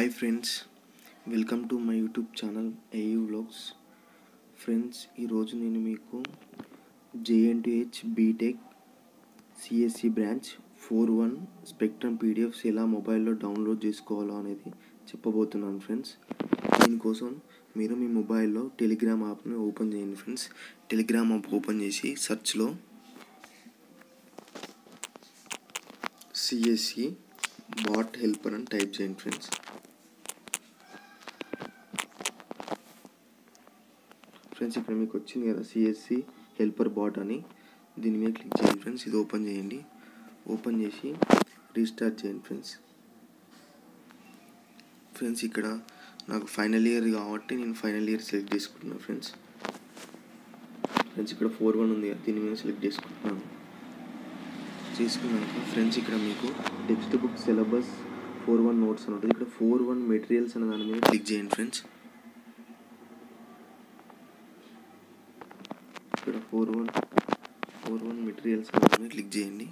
hi friends welcome to my YouTube channel AU vlogs friends ఈరోజు నేను మీకు JNTH BTech CSC branch four one spectrum PDFs ఎలా మొబైల్లో download చేసుకోవాలో అనేది చెప్పబోతున్నాను ఫ్రెండ్స్ దీనికోసం మీరు మీ మొబైల్లో టెలిగ్రామ్ యాప్ని ఓపెన్ చేయండి ఫ్రెండ్స్ టెలిగ్రామ్ యాప్ ఓపెన్ చేసి సెర్చ్లో సిఎస్సి బాట్ హెల్పర్ అని టైప్ చేయండి ఫ్రెండ్స్ ఫ్రెండ్స్ ఇక్కడ మీకు వచ్చింది కదా సిఎస్సి హెల్పర్ బాట్ అని దీని మీద క్లిక్ చేయండి ఫ్రెండ్స్ ఇది ఓపెన్ చేయండి ఓపెన్ చేసి రీస్టార్ట్ చేయండి ఫ్రెండ్స్ ఫ్రెండ్స్ ఇక్కడ నాకు ఫైనల్ ఇయర్ కాబట్టి నేను ఫైనల్ ఇయర్ సెలెక్ట్ చేసుకుంటున్నాను ఫ్రెండ్స్ ఫ్రెండ్స్ ఇక్కడ ఫోర్ వన్ ఉంది కదా దీని మీద సెలెక్ట్ చేసుకుంటున్నాను చేసుకున్నాక ఫ్రెండ్స్ ఇక్కడ మీకు textbook syllabus four one notes అని ఉంటుంది ఇక్కడ ఫోర్ వన్ మెటీరియల్స్ అనే దాని మీద క్లిక్ చేయండి ఫ్రెండ్స్ ఇక్కడ four one four one materials అనే దాని మీద క్లిక్ చేయండి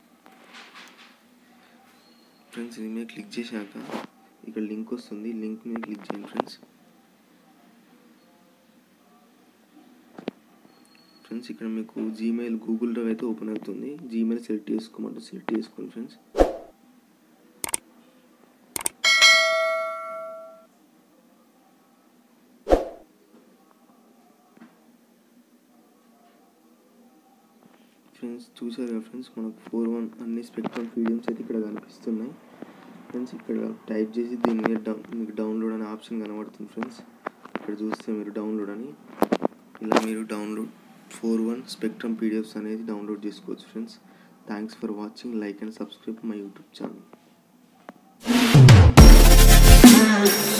ఫ్రెండ్స్ ఇది మీద క్లిక్ చేశాక ఇక్కడ లింక్ వస్తుంది లింక్ మీద క్లిక్ చేయండి ఫ్రెండ్స్ ఫ్రెండ్స్ ఇక్కడ మీకు జీమెయిల్ గూగుల్ డ్రైవ్ అయితే ఓపెన్ అవుతుంది జీమెయిల్ సెలెక్ట్ చేసుకోమంటే సెలెక్ట్ చేసుకోండి ఫ్రెండ్స్ ఫ్రెండ్స్ చూసారు కదా ఫ్రెండ్స్ మనకు ఫోర్ వన్ అన్ని స్పెక్ట్రమ్ పీడిఎమ్స్ అయితే ఇక్కడ కనిపిస్తున్నాయి ఫ్రెండ్స్ ఇక్కడ టైప్ చేసి దీని మీద డౌన్ మీకు డౌన్లోడ్ అనే ఆప్షన్ కనబడుతుంది ఫ్రెండ్స్ ఇక్కడ చూస్తే మీరు డౌన్లోడ్ అని ఇలా మీరు download four one spectrum PDFs అనేది డౌన్లోడ్ చేసుకోవచ్చు friends thanks for watching like and subscribe my YouTube channel